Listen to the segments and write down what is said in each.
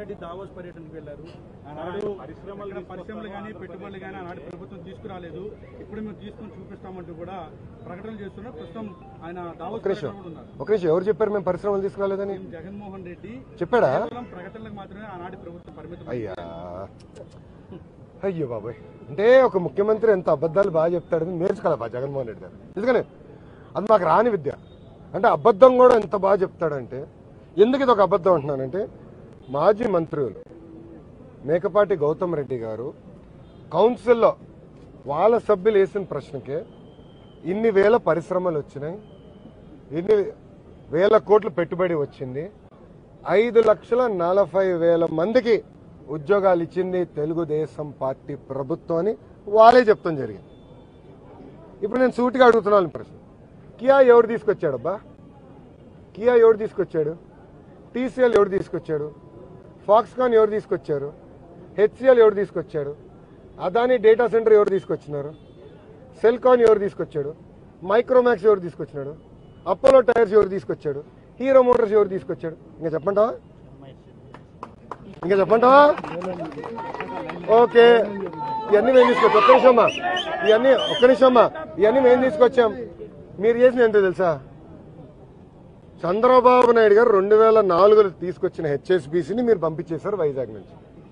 Reddy Davos పర్యటనకు వెళ్లారు ఆనాడు ఇక్కడ పరిశ్రమలు కానీ పెట్టుబడులు కానీ ఆనాడు ప్రభుత్వం తీసుకురాలేదు ఇప్పుడు మేము తీసుకొని చూపిస్తామంటూ కూడా ప్రకటనలు చేస్తున్నారు ప్రస్తుతం ఆయన దావోస్ ఒక నిమిషం పర్యటనలో ఉన్నారు ఒక నిమిషం ఎవరు చెప్పారు మేము పరిశ్రమలు తీసుకురాలేదని సీఎం జగన్మోహన్ రెడ్డి చెప్పాడా కేవలం ప్రకటనలకు మాత్రమే ఆనాటి ప్రభుత్వం పరిమితం అయ్యా అయ్యో బాబాయ్ అంటే ఒక ముఖ్యమంత్రి ఎంత అబద్ధాలు బాగా చెప్తాడని నేర్చుకోవాలి బా జగన్మోహన్ రెడ్డి గారు ఎందుకని అది మాకు రాని విద్య అంటే అబద్ధం కూడా ఎంత బాగా చెప్తాడంటే ఎందుకు ఇది ఒక అబద్ధం అంటున్నానంటే మాజీ మంత్రులు మేకపాటి గౌతమ్ రెడ్డి గారు కౌన్సిల్లో వాళ్ళ సభ్యులు వేసిన ప్రశ్నకే ఇన్ని వేల పరిశ్రమలు వచ్చినాయి ఇన్ని వేల కోట్లు పెట్టుబడి వచ్చింది ఐదు లక్షల నలభై వేల మందికి ఉద్యోగాలు ఇచ్చింది తెలుగుదేశం పార్టీ ప్రభుత్వం అని వాళ్ళే చెప్తాం జరిగింది ఇప్పుడు నేను సూటిగా అడుగుతున్నాను ప్రశ్న కియా ఎవడు తీసుకొచ్చాడబ్బా కియా ఎవడు తీసుకొచ్చాడు టీసీఎల్ ఎవడు తీసుకొచ్చాడు ఫాక్స్కాన్ ఎవరు తీసుకొచ్చారు హెచ్సిఎల్ ఎవరు తీసుకొచ్చాడు అదాని డేటా సెంటర్ ఎవరు తీసుకొచ్చినారు సెల్కాన్ ఎవరు తీసుకొచ్చాడు మైక్రోమాక్స్ ఎవరు తీసుకొచ్చినాడు అపోలో టైర్స్ ఎవరు తీసుకొచ్చాడు హీరో మోటార్స్ ఎవరు తీసుకొచ్చాడు ఇంకా చెప్పంటావా ఇంకా చెప్పంటావా ఓకే ఇవన్నీ మేము తీసుకొచ్చాం ఒక్క నిమిషమ్మా ఇవన్నీ ఒక్క నిమిషమ్మా ఇవన్నీ మేము తీసుకొచ్చాం మీరు చేసిన ఎంతో తెలుసా చంద్రబాబు నాయుడు గారు రెండు వేల నాలుగులో తీసుకొచ్చిన హెచ్ఎస్బిసిని మీరు పంపించేశారు వైజాగ్ నుంచి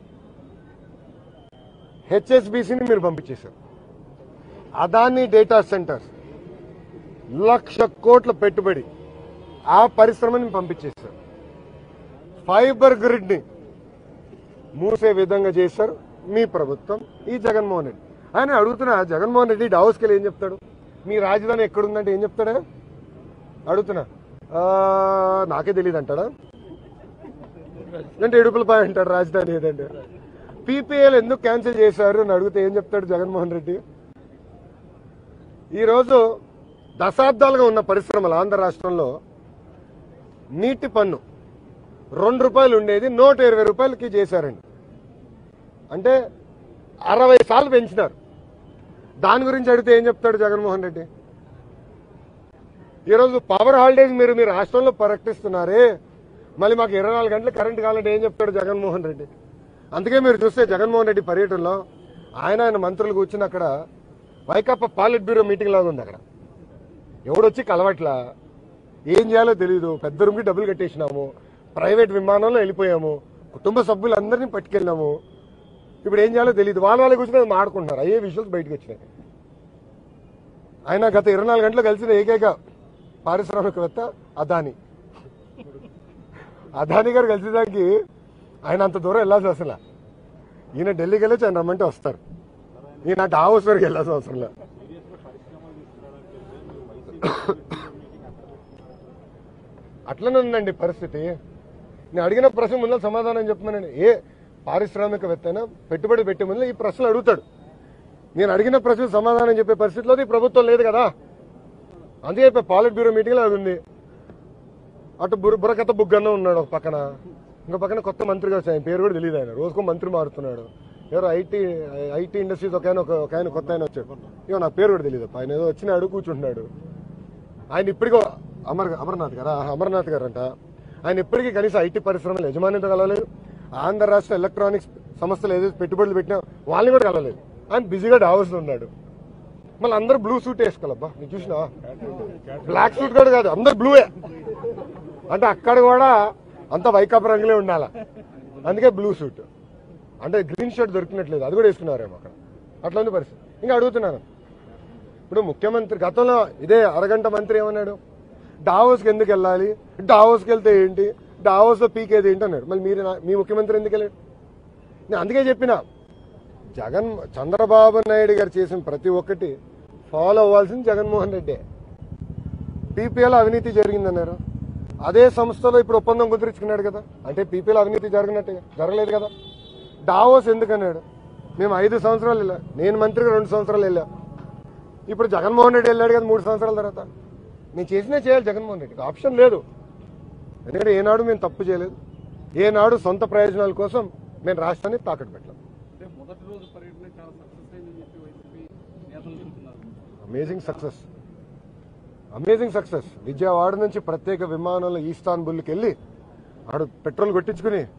హెచ్ఎస్బిసిని మీరు పంపించేశారు అదాని డేటా సెంటర్స్ లక్ష కోట్ల పెట్టుబడి ఆ పరిశ్రమని పంపించేశారు ఫైబర్ గ్రిడ్ ని మూసే విధంగా చేశారు మీ ప్రభుత్వం ఈ జగన్మోహన్ రెడ్డి ఆయన అడుగుతున్నా జగన్మోహన్ రెడ్డి డావోస్కి వెళ్ళి ఏం చెప్తాడు మీ రాజధాని ఎక్కడుందంటే ఏం చెప్తాడా అడుగుతున్నా ఆ, నాకే తెలియదు అంటాడా అంటే ఇడుపులపాయ అంటాడు రాజధాని ఏదంటే పీపీఎల్ ఎందుకు క్యాన్సిల్ చేశారు అని అడిగితే ఏం చెప్తాడు జగన్మోహన్ రెడ్డి ఈరోజు దశాబ్దాలుగా ఉన్న పరిశ్రమలు ఆంధ్ర రాష్ట్రంలో నీటి పన్ను రెండు రూపాయలు ఉండేది నూట ఇరవై రూపాయలకి చేశారండి అంటే అరవై సార్లు పెంచినారు దాని గురించి అడిగితే ఏం చెప్తాడు జగన్మోహన్ రెడ్డి ఈరోజు పవర్ హాలిడేస్ మీరు మీ రాష్ట్రంలో ప్రకటిస్తున్నారే మళ్ళీ మాకు ఇరవై నాలుగు గంటలు కరెంట్ కావాలంటే ఏం చెప్తాడు జగన్మోహన్ రెడ్డి అందుకే మీరు చూస్తే జగన్మోహన్ రెడ్డి పర్యటనలో ఆయన ఆయన మంత్రులు కూర్చుని అక్కడ వైకాపా పాలిట్ బ్యూరో మీటింగ్ లాగా ఉంది అక్కడ ఎవడొచ్చి కలవట్లా ఏం చేయాలో తెలియదు పెద్ద రూమ్కి డబ్బులు కట్టేసినాము ప్రైవేట్ విమానంలో వెళ్ళిపోయాము కుటుంబ సభ్యులందరినీ పట్టుకెళ్ళినాము ఇప్పుడు ఏం చేయాలో తెలియదు వాళ్ళ వాళ్ళ కూర్చొని మాడుకుంటున్నారు అయ్యే విషయాలు బయటకు వచ్చినాయి ఆయన గత ఇరవై నాలుగు గంటలు కలిసిన ఏకైక పారిశ్రామికవేత్త అదాని అదాని గారు కలిసేదానికి ఆయన అంత దూరం వెళ్ళాల్సి అసలు ఈయన ఢిల్లీకి వెళ్ళి ఆయన రమ్మంటే వస్తారు ఈయన డావోస్ వరకు వెళ్ళాల్సిన అవసరం లేదు అట్లనే ఉందండి పరిస్థితి నేను అడిగిన ప్రశ్న ముందు సమాధానం చెప్పమనండి ఏ పారిశ్రామికవేత్త అయినా పెట్టుబడి పెట్టే ముందు ఈ ప్రశ్నలు అడుగుతాడు నేను అడిగిన ప్రశ్న సమాధానం చెప్పే పరిస్థితిలో ఈ ప్రభుత్వం లేదు కదా అందుకే చెప్పే పాలిట్ బ్యూరో మీటింగ్ అది ఉంది అటు బుర్ర బుర్రకథ బుగ్గన్న ఉన్నాడు ఒక పక్కన ఇంకో పక్కన కొత్త మంత్రి గారు ఆయన పేరు కూడా తెలియదు ఆయన రోజుకో మంత్రి మారుతున్నాడు ఎవరో ఐటీ ఐటీ ఇండస్ట్రీస్ ఒక ఆయన ఒక ఆయన కొత్త ఆయన వచ్చాడు ఇవో నా పేరు కూడా తెలియదు ఆయన ఏదో వచ్చినాడు కూర్చుంటున్నాడు ఆయన ఇప్పటికో అమర్ అమర్నాథ్ గారా అమర్నాథ్ గారు అంట ఆయన ఇప్పటికీ కనీసం ఐటీ పరిశ్రమలు యజమానితో కలవలేదు ఆంధ్ర రాష్ట్ర ఎలక్ట్రానిక్స్ సంస్థలు ఏదైతే పెట్టుబడులు పెట్టినా వాళ్ళని కూడా కలవలేదు ఆయన బిజీగా డావోస్ ఉన్నాడు మళ్ళీ అందరూ బ్లూ సూట్ వేసుకోవాలబ్బా నీకు చూసినా బ్లాక్ సూట్ కూడా కాదు అందరు బ్లూయే అంటే అక్కడ కూడా అంత వైకాపా రంగులే ఉండాలా అందుకే బ్లూ సూట్ అంటే గ్రీన్ షర్ట్ దొరికినట్లేదు అది కూడా వేసుకున్నారేమో అక్కడ అట్లా ఉంది పరిస్థితి ఇంకా అడుగుతున్నాను ఇప్పుడు ముఖ్యమంత్రి గతంలో ఇదే అరగంట మంత్రి ఏమన్నాడు డావోస్కి ఎందుకు వెళ్ళాలి డావోస్కి వెళ్తే ఏంటి డావోస్లో పీకేది ఏంటి అన్నాడు మళ్ళీ మీరు నా- మీ ముఖ్యమంత్రి ఎందుకు వెళ్ళాడు నేను అందుకే చెప్పిన జగన్ చంద్రబాబు నాయుడు గారు చేసిన ప్రతి ఒక్కటి ఫాలో అవ్వాల్సింది జగన్మోహన్ రెడ్డి పీపీఎల్ అవినీతి జరిగిందన్నారు అదే సంస్థలో ఇప్పుడు ఒప్పందం కుదుర్చుకున్నాడు కదా అంటే పీపీఎల్ అవినీతి జరగనట్టే జరగలేదు కదా డావోస్ ఎందుకన్నాడు మేము ఐదు సంవత్సరాలు వెళ్ళా నేను మంత్రిగా రెండు సంవత్సరాలు వెళ్ళా ఇప్పుడు జగన్మోహన్ రెడ్డి వెళ్ళాడు కదా మూడు సంవత్సరాల తర్వాత నేను చేసినా చేయాలి జగన్మోహన్ రెడ్డికి ఆప్షన్ లేదు ఎందుకంటే ఏనాడు మేము తప్పు చేయలేదు ఏనాడు సొంత ప్రయోజనాల కోసం మేము రాష్ట్రాన్ని తాకట్టు పెట్టలేదు అంటే మొదటి రోజు పర్యటన చాలా సక్సెస్ అయిందని చెప్పి వైసీపీ నేతలు చెప్తున్నారు amazing success amazing success Vijayawada నుంచి ప్రత్యేక విమానంలో ఈస్తాన్బుల్కి వెళ్ళి ఆడు పెట్రోల్ కొట్టించుకుని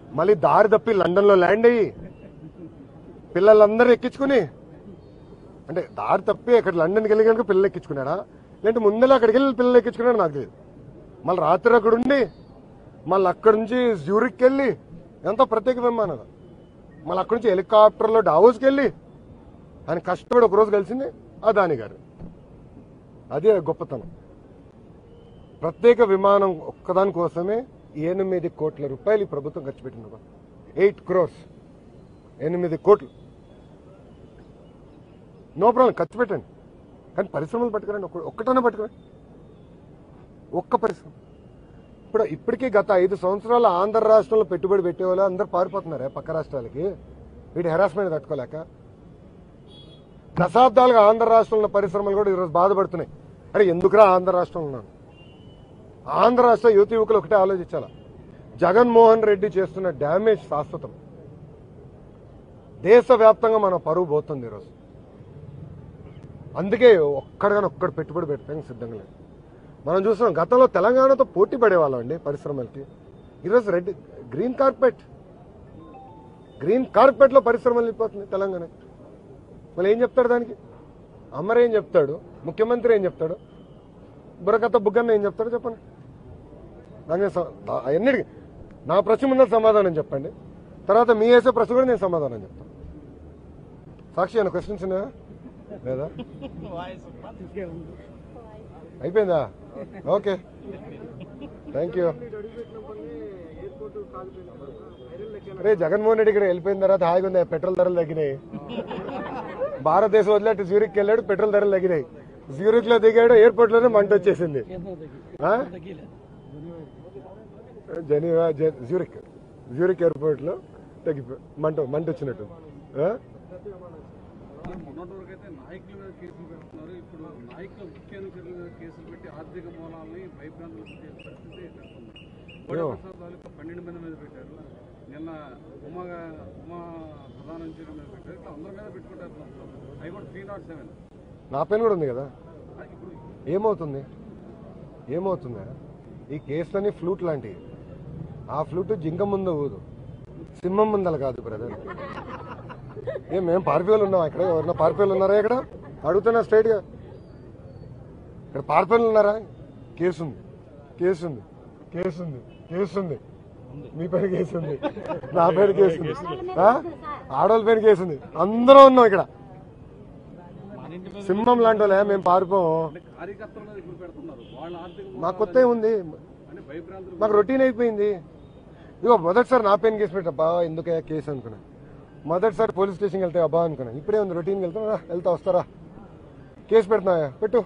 మళ్ళీ దారి తప్పి లండన్ లో ల్యాండ్ అయ్యి పిల్లలందరూ ఎక్కించుకుని అంటే దారి తప్పి అక్కడ లండన్కి వెళ్ళి కనుక పిల్లలు ఎక్కించుకున్నాడా లేదంటే ముందర అక్కడికి వెళ్ళి పిల్లలు ఎక్కించుకున్నాడు నాకు తెలియదు మళ్ళీ రాత్రి అక్కడ ఉండి మళ్ళీ అక్కడి నుంచి జ్యూరిక్కి వెళ్ళి ఎంతో ప్రత్యేక విమానం మళ్ళీ అక్కడి నుంచి హెలికాప్టర్లో డావోస్కి వెళ్ళి ఆయన కష్టపడి ఒక రోజు కలిసింది అదాని గారు అదే గొప్పతనం ప్రత్యేక విమానం ఒక్కదాని కోసమే ఎనిమిది కోట్ల రూపాయలు ఈ ప్రభుత్వం ఖర్చు పెట్టింది ఎయిట్ క్రోర్స్ ఎనిమిది కోట్లు నో ప్రాబ్లం ఖర్చు పెట్టండి కానీ పరిశ్రమలు పట్టుకురండి ఒక్క- ఒక్కటనే పట్టుకురండి ఒక్క పరిశ్రమ ఇప్పుడు ఇప్పటికీ గత ఐదు సంవత్సరాలు ఆంధ్ర రాష్ట్రంలో పెట్టుబడి పెట్టేవాళ్ళు అందరు పారిపోతున్నారే పక్క రాష్ట్రాలకి వీటి హెరాస్మెంట్ తట్టుకోలేక దశాబ్దాలుగా ఆంధ్ర రాష్ట్రంలో పరిశ్రమలు కూడా ఈరోజు బాధపడుతున్నాయి అరే ఎందుకురా ఆంధ్ర రాష్ట్రంలో ఉన్నాను ఆంధ్ర రాష్ట్ర యువత యువకులు ఒకటే ఆలోచించాల జగన్మోహన్ రెడ్డి చేస్తున్న డ్యామేజ్ శాశ్వతం దేశవ్యాప్తంగా మన పరువు పోతుంది ఈరోజు అందుకే ఒక్కడిగానే ఒక్కడు పెట్టుబడి పెట్టడానికి సిద్ధంగా లేదు మనం చూస్తున్నాం గతంలో తెలంగాణతో పోటీ పడేవాళ్ళం అండి పరిశ్రమలకి ఈరోజు red green carpet green carpet లో పరిశ్రమలు వెళ్ళిపోతుంది తెలంగాణ మళ్ళీ ఏం చెప్తాడు దానికి అమర్ ఏం చెప్తాడు ముఖ్యమంత్రి ఏం చెప్తాడు బుర్రకథ బుగ్గన్న ఏం చెప్తాడు చెప్పండి దాని అన్నిటికీ నా ప్రశ్న ముందు సమాధానం చెప్పండి తర్వాత మీ వేసే ప్రశ్న కూడా నేను సమాధానం చెప్తాను సాక్షి ఏమైనా క్వశ్చన్స్ ఉన్నాయా లేదా అయిపోయిందా ఓకే థ్యాంక్ యూ రే జగన్మోహన్ రెడ్డి ఇక్కడ వెళ్ళిపోయిన తర్వాత హాయిగా ఉంది పెట్రోల్ ధరలు తగ్గినాయి భారతదేశం వదిలేట్టు జ్యూరిక్ వెళ్ళాడు పెట్రోల్ ధరలు తగ్గినాయి జ్యూరిక్ లో దిగాడు ఎయిర్పోర్ట్ లోనే మంట వచ్చేసింది ఆ? జెనీవా జె- జ్యూరిక్ జ్యూరిక్ ఎయిర్పోర్ట్ లో తగ్గిపో మంట మంట వచ్చినట్టు ఆ? మొన్నటి వరకు అయితే నాయకుల మీద కేసులు పెడుతున్నారు ఇప్పుడు నాయకుల ముఖ్య అనుచరుల మీద కేసులు పెట్టి ఆర్థిక మూలాలని భయభ్రాంతులకు చేసే పరిస్థితి ఏర్పడుతుంది. అయ్యో. ప్రసాద్ తాలూకా పన్నెండు మంది మీద పెట్టారు నిన్న ఉమా ఉమా ప్రధాన అనుచరుల మీద పెట్టారు ఇట్లా అందరి మీద పెట్టుకుంటారు అవి కూడా త్రీ నాట్ సెవెన్ నా పెన్ కూడా ఉంది కదా ఇప్పుడు ఏమవుతుంది ఏమవుతుందా ఈ కేసులన్నీ ఫ్లూట్ లాంటివి ఆ ఫ్లూట్ జింక ముందు ఊదు సింహం ముందల కాదు బ్రదర్ ఏం మేము పార్పీలు ఉన్నాం ఇక్కడ ఎవరన్నా పార్పీలు ఉన్నారా ఇక్కడ అడుగుతున్నా స్ట్రైట్ గా ఇక్కడ పార్పీలు ఉన్నారా కేసు ఉంది కేసు ఉంది కేసు ఉంది కేసు ఉంది మీ పైన కేసు ఉంది నా పైన కేసు ఉంది ఆ? ఆడవాళ్ళ పైన కేసు ఉంది అందరం ఉన్నాం ఇక్కడ సింహం లాంటి వాళ్ళే మేము పారిపోం అంటే కార్యకర్తల మీద ఇప్పుడు పెడుతున్నారు వాళ్ళ ఆర్థిక మాకు కొత్త ఉంది అంటే భయభ్రాంతులు మాకు రొటీన్ అయిపోయింది ఇగో మొదటిసారి నా పైన కేసు పెట్టా బా ఎందుకే కేసు అనుకున్నా మొదటిసారి పోలీస్ స్టేషన్కి వెళ్తే అబ్బా అనుకున్నా ఇప్పుడే ఉంది రొటీన్కి వెళ్తున్నా రా, వెళ్తా వస్తారా కేసు పెడుతున్నాయా పెట్టు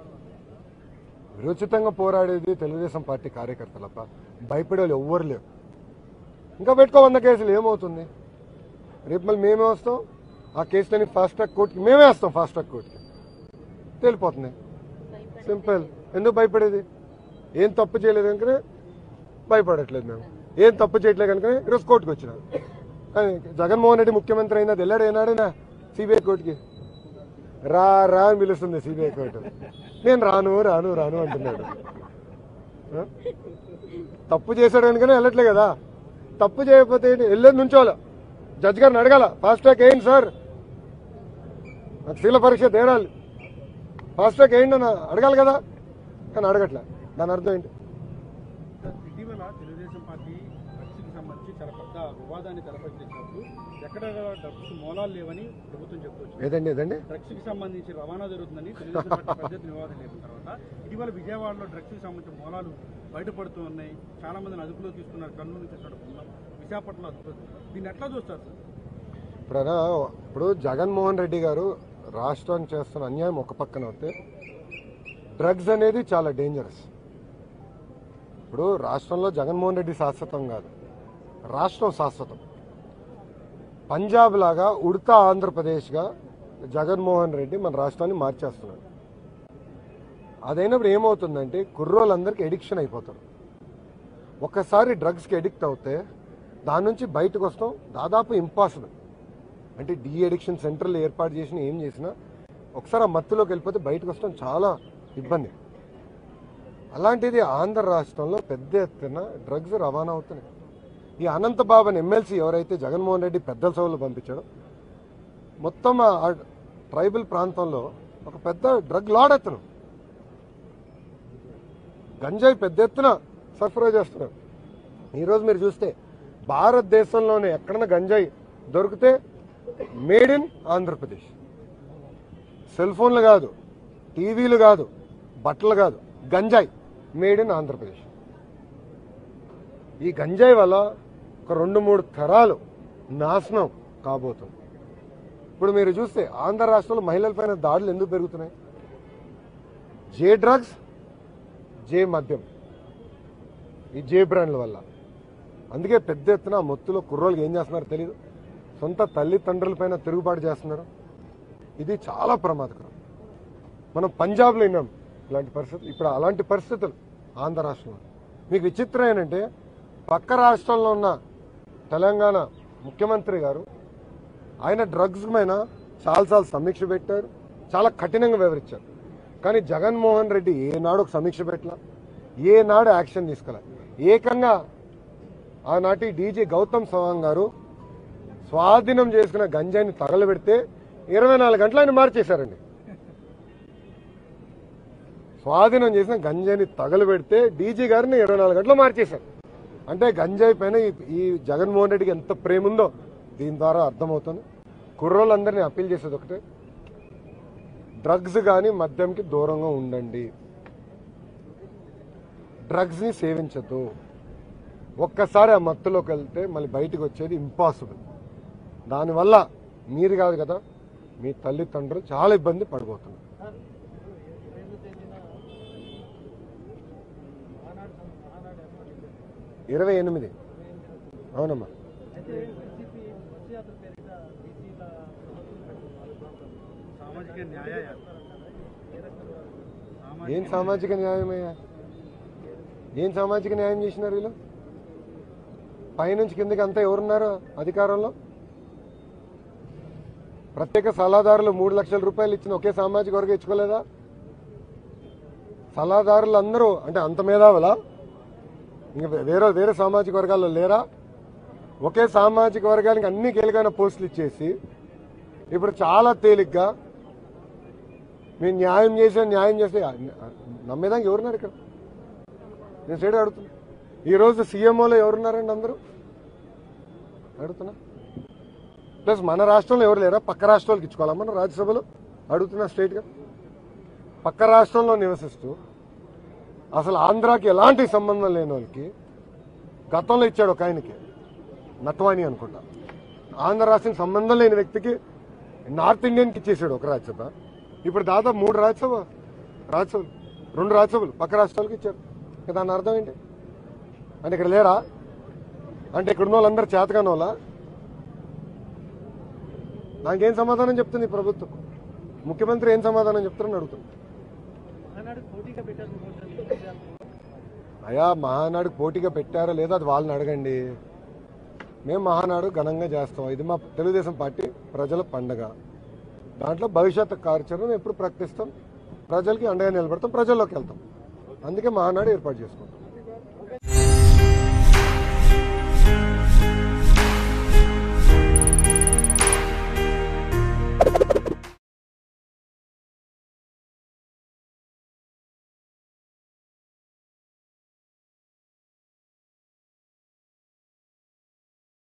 విరోచితంగా పోరాడేది తెలుగుదేశం పార్టీ కార్యకర్తలప్ప భయపడే వాళ్ళు ఎవ్వరు లేరు ఇంకా పెట్టుకో వంద కేసులు ఏమవుతుంది రేపు మళ్ళీ మేమే వస్తాం ఆ కేసులని ఫాస్ట్ ట్రాక్ కోర్టుకి మేమే వస్తాం ఫాస్ట్ ట్రాక్ కోర్టుకి తేలిపోతుంది సింపుల్ ఎందుకు భయపడేది ఏం తప్పు చేయలేదు కనుకనే భయపడట్లేదు మేము ఏం తప్పు చేయట్లేదు కనుకనే ఈరోజు కోర్టుకు వచ్చినాం కానీ జగన్మోహన్ రెడ్డి ముఖ్యమంత్రి అయినా వెళ్ళాడు ఏనాడైనా సిబిఐ కోర్టుకి రా రా అని పిలుస్తుంది సిబిఐ కోర్టు నేను రాను రాను రాను అంటున్నాడు ఆ? తప్పు చేశాడు కనుకనే వెళ్ళట్లే కదా తప్పు చేయకపోతే ఏంటి? వెళ్ళేది నుంచోవాలి జడ్జి గారిని అడగాల ఫాస్ట్ ట్రాక్ ఏంటి సార్ నాకు శీల పరీక్ష తేరాలి ఫాస్ట్ ట్రాక్ ఏంటి అన్న అడగాలి కదా కానీ అడగట్లే దాని అర్థం ఏంటి ఇటీవల తెలుగుదేశం పార్టీ డ్రగ్స్కి సంబంధించి చాలా పెద్ద వివాదాన్ని తెరపరిచినప్పుడు ఎక్కడ డ్రగ్స్ మూలాలు లేవని ప్రభుత్వం చెప్తూ ఏదండి ఏదండి డ్రగ్స్ కి సంబంధించి రవాణా జరుగుతుందని తెలుగుదేశం పార్టీ పెద్ద ఎత్తున వివాదం లేపిన తర్వాత ఇటీవల విజయవాడలో డ్రగ్స్ కి సంబంధించిన మూలాలు బయటపడుతూ ఉన్నాయి చాలా మందిని అదుపులో తీసుకున్నారు కర్నూలు నుంచి వచ్చినట్టు ఉన్నాం విశాఖపట్నంలో అదుపులో దీన్ని ఎట్లా చూస్తారు సార్ ఇప్పుడు అనా ఇప్పుడు జగన్మోహన్ రెడ్డి గారు రాష్ట్రానికి చేస్తున్న అన్యాయం ఒక పక్కన వస్తే డ్రగ్స్ అనేది చాలా డేంజరస్ ఇప్పుడు రాష్ట్రంలో జగన్మోహన్ రెడ్డి శాశ్వతం కాదు రాష్ట్రం శాశ్వతం పంజాబ్ లాగా ఉడతా ఆంధ్రప్రదేశ్గా జగన్మోహన్ రెడ్డి మన రాష్ట్రాన్ని మార్చేస్తున్నాడు అదైనప్పుడు ఏమవుతుందంటే కుర్రోళ్ళందరికీ ఎడిక్షన్ అయిపోతారు ఒక్కసారి డ్రగ్స్కి ఎడిక్ట్ అవుతే దాని నుంచి బయటకు వస్తాం దాదాపు ఇంపాసిబుల్ అంటే డీ అడిక్షన్ సెంటర్లు ఏర్పాటు చేసినా ఏం చేసినా ఒకసారి ఆ మత్తులోకి వెళ్ళిపోతే బయటకు వస్తాం చాలా ఇబ్బంది అలాంటిది ఆంధ్ర రాష్ట్రంలో పెద్ద ఎత్తున డ్రగ్స్ రవాణా అవుతున్నాయి ఈ అనంతబాబుని ఎమ్మెల్సీ ఎవరైతే జగన్మోహన్ రెడ్డి పెద్దల సభలో పంపించాడో మొత్తం ఆ ట్రైబల్ ప్రాంతంలో ఒక పెద్ద డ్రగ్ లాడ్ ఎత్తును గంజాయి పెద్ద ఎత్తున సరఫరా చేస్తున్నారు ఈరోజు మీరు చూస్తే భారతదేశంలోనే ఎక్కడన్నా గంజాయి దొరికితే మేడ్ ఇన్ ఆంధ్రప్రదేశ్ సెల్ ఫోన్లు కాదు టీవీలు కాదు బట్టలు కాదు గంజాయి మేడ్ ఇన్ ఆంధ్రప్రదేశ్ ఈ గంజాయి వల్ల ఒక రెండు మూడు తరాలు నాశనం కాబోతుంది ఇప్పుడు మీరు చూస్తే ఆంధ్ర రాష్ట్రంలో మహిళలపైన దాడులు ఎందుకు పెరుగుతున్నాయి జే డ్రగ్స్ జే మద్యం ఈ జే బ్రాండ్ల వల్ల అందుకే పెద్ద ఎత్తున ఆ మొత్తులో కుర్రోళ్ళకి ఏం చేస్తున్నారో తెలియదు సొంత తల్లిదండ్రులపైన తిరుగుబాటు చేస్తున్నారు ఇది చాలా ప్రమాదకరం మనం పంజాబ్లో విన్నాం ఇలాంటి పరిస్థితులు ఇప్పుడు అలాంటి పరిస్థితులు ఆంధ్ర రాష్ట్రంలో మీకు విచిత్రం ఏంటంటే పక్క రాష్ట్రంలో ఉన్న తెలంగాణ ముఖ్యమంత్రి గారు ఆయన డ్రగ్స్ పైన చాలాసార్లు సమీక్ష పెట్టారు చాలా కఠినంగా వివరించారు కానీ జగన్మోహన్ రెడ్డి ఏనాడు ఒక సమీక్ష పెట్టలా ఏనాడు యాక్షన్ తీసుకోలే ఏకంగా ఆనాటి డీజీ గౌతమ్ సవాంగ్ గారు స్వాధీనం చేసుకున్న గంజాయిని తగలబెడితే ఇరవై నాలుగు గంటలు ఆయన మార్చేశారండి స్వాధీనం చేసిన గంజాయిని తగలబెడితే డీజీ గారిని ఇరవై నాలుగు గంటలు మార్చేశారు అంటే గంజాయి పైన ఈ- ఈ జగన్మోహన్ రెడ్డికి ఎంత ప్రేమ ఉందో దీని ద్వారా అర్థమవుతుంది కుర్రోళ్ళందరినీ అప్పీల్ చేసేది ఒకటే డ్రగ్స్ కానీ మద్యంకి దూరంగా ఉండండి డ్రగ్స్ని సేవించద్దు ఒక్కసారి ఆ మత్తులోకి వెళ్తే మళ్ళీ బయటకు వచ్చేది ఇంపాసిబుల్ దానివల్ల మీరు కాదు కదా మీ తల్లిదండ్రులు చాలా ఇబ్బంది పడిపోతున్నారు ఇరవై ఎనిమిది అవునమ్మా సామాజిక న్యాయ యాత్ర. ఏం సామాజిక న్యాయమయ్యా ఏం సామాజిక న్యాయం చేసినారు వీళ్ళు పైనుంచి కిందకి అంతా ఎవరున్నారు అధికారంలో ప్రత్యేక సలహాదారులు మూడు లక్షల రూపాయలు ఇచ్చిన ఒకే సామాజిక వర్గం ఇచ్చుకోలేదా సలహాదారులు అందరూ అంటే అంత మేధావులా ఇంకా వేరే వేరే సామాజిక వర్గాల్లో లేరా ఒకే సామాజిక వర్గానికి అన్ని కీలకమైన పోస్టులు ఇచ్చేసి ఇప్పుడు చాలా తేలిగ్గా మేము న్యాయం చేసే న్యాయం చేస్తే నమ్మేదానికి ఎవరున్నారు ఇక్కడ నేను సైడ్ అడుగుతున్నా ఈరోజు సీఎంఓలో ఎవరున్నారండి అందరూ అడుగుతున్నా ప్లస్ మన రాష్ట్రంలో ఎవరు లేరా పక్క రాష్ట్రాలకు ఇచ్చుకోవాలా మన రాజ్యసభలో అడుగుతున్నా స్ట్రైట్గా పక్క రాష్ట్రంలో నివసిస్తూ అసలు ఆంధ్రాకి ఎలాంటి సంబంధం లేని వాళ్ళకి గతంలో ఇచ్చాడు ఒక ఆయనకి నట్వాణి అనుకుంటా ఆంధ్ర రాష్ట్రానికి సంబంధం లేని వ్యక్తికి నార్త్ ఇండియన్కి ఇచ్చేసాడు ఒక రాజ్యసభ ఇప్పుడు దాదాపు మూడు రాజ్యసభ రాజ్యసభలు రెండు రాజ్యసభలు పక్క రాష్ట్రాలకు ఇచ్చారు ఇక దాని అర్థం ఏంటి అంటే ఇక్కడ లేరా అంటే ఇక్కడ ఉన్న వాళ్ళందరూ చేతకాని వాళ్ళ నాకేం సమాధానం చెప్తుంది ఈ ప్రభుత్వం ముఖ్యమంత్రి ఏం సమాధానం చెప్తారని అడుగుతుంది ఆనాడు పోటీగా పెట్టారు అయా మహానాడు పోటీగా పెట్టారో లేదో అది వాళ్ళని అడగండి మేము మహానాడు ఘనంగా చేస్తాం ఇది మా తెలుగుదేశం పార్టీ ప్రజల పండగ దాంట్లో భవిష్యత్ కార్యాచరణ ఎప్పుడు ప్రకటిస్తాం ప్రజలకి అండగా నిలబడతాం ప్రజల్లోకి వెళ్తాం అందుకే మహానాడు ఏర్పాటు చేసుకుంటాం